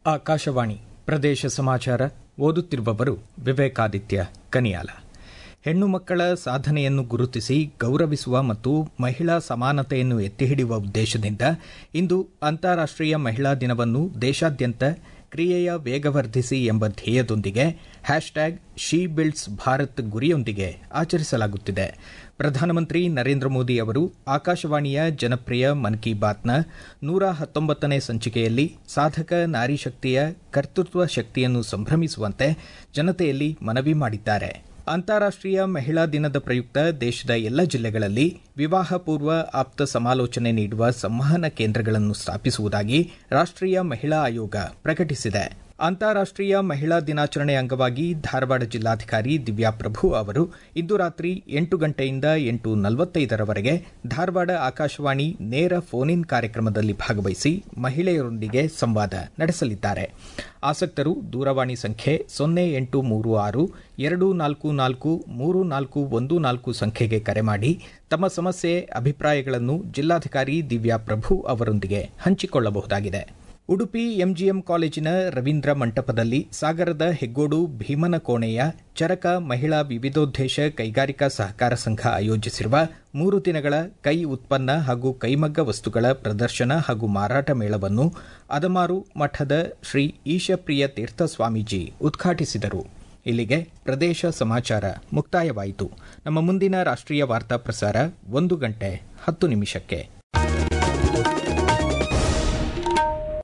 ಆಕಾಶವಾಣಿ ಪ್ರದೇಶ ಸಮಾಚಾರ ಓದುತ್ತಿರುವವರು ವಿವೇಕಾದಿತ್ಯ ಕನಿಯಾಲ ಹೆಣ್ಣು ಮಕ್ಕಳ ಸಾಧನೆಯನ್ನು ಗುರುತಿಸಿ ಗೌರವಿಸುವ ಮತ್ತು ಮಹಿಳಾ ಸಮಾನತೆಯನ್ನು ಎತ್ತಿಹಿಡಿಯುವ ಉದ್ದೇಶದಿಂದ ಇಂದು ಅಂತಾರಾಷ್ಟೀಯ ಮಹಿಳಾ ದಿನವನ್ನು ದೇಶಾದ್ಯಂತ ಕ್ರಿಯೆಯ ವೇಗವರ್ಧಿಸಿ ಎಂಬ ಧ್ಯೇಯದೊಂದಿಗೆ ಹ್ಯಾಶ್ಟ್ಯಾಗ್ ಶಿ ಬಿಲ್ಡ್ಸ್ ಭಾರತ್ ಗುರಿಯೊಂದಿಗೆ ಆಚರಿಸಲಾಗುತ್ತಿದೆ ಪ್ರಧಾನಮಂತ್ರಿ ನರೇಂದ್ರ ಮೋದಿ ಅವರು ಆಕಾಶವಾಣಿಯ ಜನಪ್ರಿಯ ಮನ್ ಕಿ ಬಾತ್ನ ನೂರ ಹತ್ತೊಂಬತ್ತನೇ ಸಂಚಿಕೆಯಲ್ಲಿ ಸಾಧಕ ನಾರಿ ಶಕ್ತಿಯ ಕರ್ತೃತ್ವ ಶಕ್ತಿಯನ್ನು ಸಂಭ್ರಮಿಸುವಂತೆ ಜನತೆಯಲ್ಲಿ ಮನವಿ ಮಾಡಿದ್ದಾರೆ ಅಂತಾರಾಷ್ಟೀಯ ಮಹಿಳಾ ದಿನದ ಪ್ರಯುಕ್ತ ದೇಶದ ಎಲ್ಲ ಜಿಲ್ಲೆಗಳಲ್ಲಿ ವಿವಾಹ ಪೂರ್ವ ಆಪ್ತ ಸಮಾಲೋಚನೆ ನೀಡುವ ಸಂವಹನ ಕೇಂದ್ರಗಳನ್ನು ಸ್ಥಾಪಿಸುವುದಾಗಿ ರಾಷ್ಟೀಯ ಮಹಿಳಾ ಆಯೋಗ ಪ್ರಕಟಿಸಿದೆ ಅಂತಾರಾಷ್ಟೀಯ ಮಹಿಳಾ ದಿನಾಚರಣೆ ಅಂಗವಾಗಿ ಧಾರವಾಡ ಜಿಲ್ಲಾಧಿಕಾರಿ ದಿವ್ಯಾ ಪ್ರಭು ಅವರು ಇಂದು ರಾತ್ರಿ ಎಂಟು ಗಂಟೆಯಿಂದ ಎಂಟು ನಲವತ್ತೈದರವರೆಗೆ ಧಾರವಾಡ ಆಕಾಶವಾಣಿ ನೇರ ಫೋನ್ ಇನ್ ಕಾರ್ಯಕ್ರಮದಲ್ಲಿ ಭಾಗವಹಿಸಿ ಮಹಿಳೆಯರೊಂದಿಗೆ ಸಂವಾದ ನಡೆಸಲಿದ್ದಾರೆ ಆಸಕ್ತರು ದೂರವಾಣಿ ಸಂಖ್ಯೆ ಸೊನ್ನೆ ಎಂಟು ಮೂರು ಆರು ಎರಡು ನಾಲ್ಕು ನಾಲ್ಕು ಮೂರು ನಾಲ್ಕು ಒಂದು ನಾಲ್ಕು ಸಂಖ್ಯೆಗೆ ಕರೆ ಮಾಡಿ ತಮ್ಮ ಸಮಸ್ಯೆ ಅಭಿಪ್ರಾಯಗಳನ್ನು ಜಿಲ್ಲಾಧಿಕಾರಿ ದಿವ್ಯಾ ಪ್ರಭು ಅವರೊಂದಿಗೆ ಹಂಚಿಕೊಳ್ಳಬಹುದಾಗಿದೆ ಉಡುಪಿ ಎಂಜಿಎಂ ಕಾಲೇಜಿನ ರವೀಂದ್ರ ಮಂಟಪದಲ್ಲಿ ಸಾಗರದ ಹೆಗ್ಗೋಡು ಭೀಮನಕೋಣೆಯ ಚರಕ ಮಹಿಳಾ ವಿವಿಧೋದ್ದೇಶ ಕೈಗಾರಿಕಾ ಸಹಕಾರ ಸಂಘ ಆಯೋಜಿಸಿರುವ ಮೂರು ದಿನಗಳ ಕೈ ಉತ್ಪನ್ನ ಹಾಗೂ ಕೈಮಗ್ಗ ವಸ್ತುಗಳ ಪ್ರದರ್ಶನ ಹಾಗೂ ಮಾರಾಟ ಮೇಳವನ್ನು ಅದಮಾರು ಮಠದ ಶ್ರೀ ಈಶಪ್ರಿಯ ತೀರ್ಥ ಸ್ವಾಮೀಜಿ ಉದ್ಘಾಟಿಸಿದರು ಇಲ್ಲಿಗೆ ಪ್ರದೇಶ ಸಮಾಚಾರ ಮುಕ್ತಾಯವಾಯಿತು ನಮ್ಮ ಮುಂದಿನ ರಾಷ್ಟ್ರೀಯ ವಾರ್ತಾ ಪ್ರಸಾರ ಒಂದು ಗಂಟೆ ಹತ್ತು ನಿಮಿಷಕ್ಕೆ